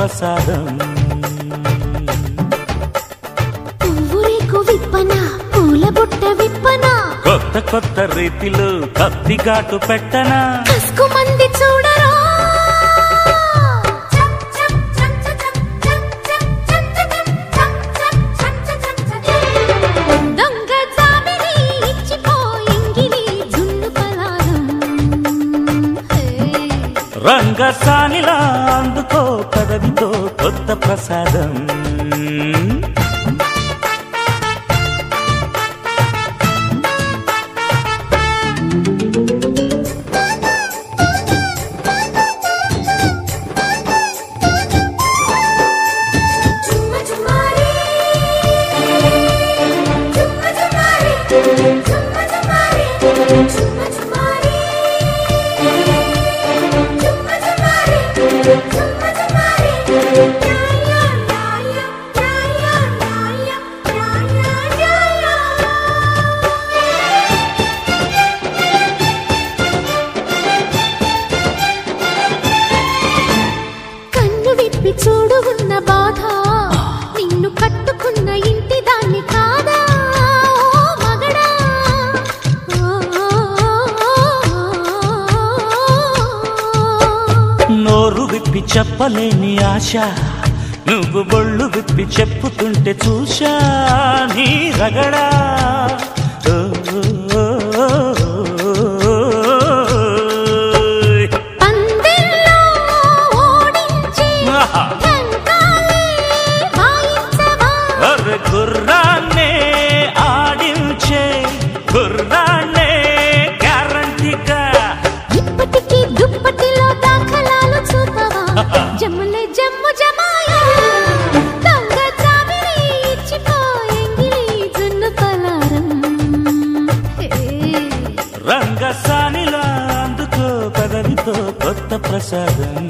ప్రసాదం పువ్వు రేకు విప్పన పూల బుట్ట విప్పన కొత్త కొత్త రీతిలో కత్తి ఘాటు పెట్టనా కసుకు మంది చూడరా దొంగ జాబిలి ఇచ్చిపో ఎంగిలి జున్ను పలారం హే. రంగసానిలా అందుకో కదవితో కొత్త ప్రసాదం చుమ్మ చుమ్మారి చుమ్మ చుమ్మారి చుమ్మ చుమ్మారి చుమ్మ చుమ్మారి చుమ్మ చుమ్మారి చుమ్మ చుమ్మారి యా యా యా యా యా యా యా యా కన్ను విప్పి చూడు ఉన్న బాధ నిన్ను కట్టుకున్న ఇంటి దాన్ని కాదా ఓ మగడా ఓ, ఓ, ఓ. నోరు విప్పి చెప్పలేని ఆశ నువ్వు బొళ్ళు విప్పి చెప్పుతుంటే చూశా నీ రగడా ఓ, ఓ, ఓ, ఓయ్. పందెంలో ఓడించి ఆహా. లంకాలే వాయించవా? అరే గుర్రాన్నే ఆడించే గుర్రాన్నే గ్యారంటీగా ఇప్పటికీ దుప్పటిలో దాఖలాలు చూపవా జమ్ములే జమ్ము జమాయా దొంగ జాబిలి ఇచ్చిపో ఎంగిలి జున్ను పలారం హే. రంగసానిలా అందుకో పదవితో కొత్త ప్రసాదం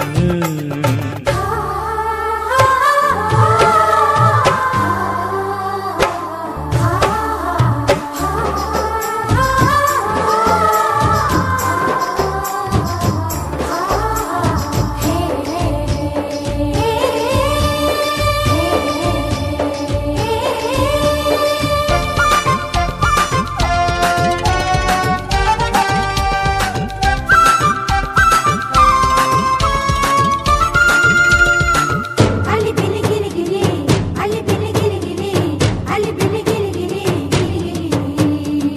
అలి బిలి గిలి గిలి అలి బిలి గిలి గిలి అలి బిలి గిలి గిలి గిలి గిలి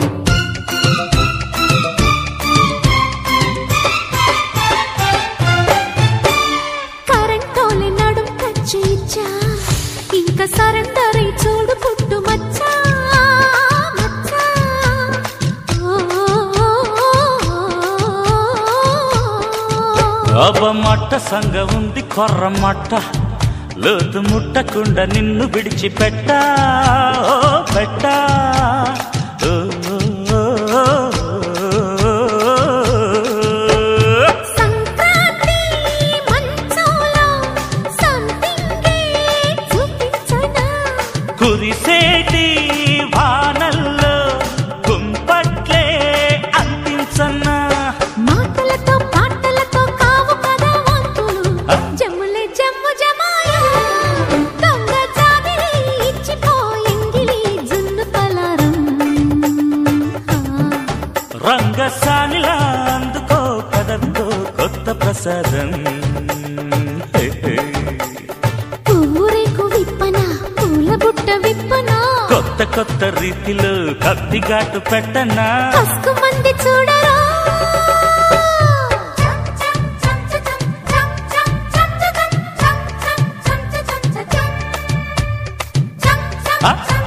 కరెంటోలే నడుం కచ్చి ఇచ్చా ఇంకా సరెండర్ అయి చూడు పుట్టు మచ్చా మచ్చా ఓ, ఓ, ఓ, ఓ. అబమట్ట సంగ ఉంది కొర్రమట్ట లోతు ముట్టకుండా నిన్ను విడిచిపెట్ట ఓ పెట్ట ఓ, ఓ, ఓ, ఓ. సంక్రాంతి మంచంలో సంపింగే చూపించనా కురిసేటి వానల్లో కుంపట్లే అందించన్నా మాటలతో పాటలతో కావు కదా వంతులు జమ్ములే జమ్ము జమాయా దొంగ జాబిలి ఇచ్చిపో ఎంగిలి జున్ను పలారం రంగసానిలా అందుకో పదవితో కొత్త ప్రసాదం హే, హే. పువ్వురేకు విప్పన పూల బుట్ట విప్పన కొత్త కొత్త రీతిలో కత్తి ఘాటు పెట్టనా కసుకు మంది చూడరా ఆ?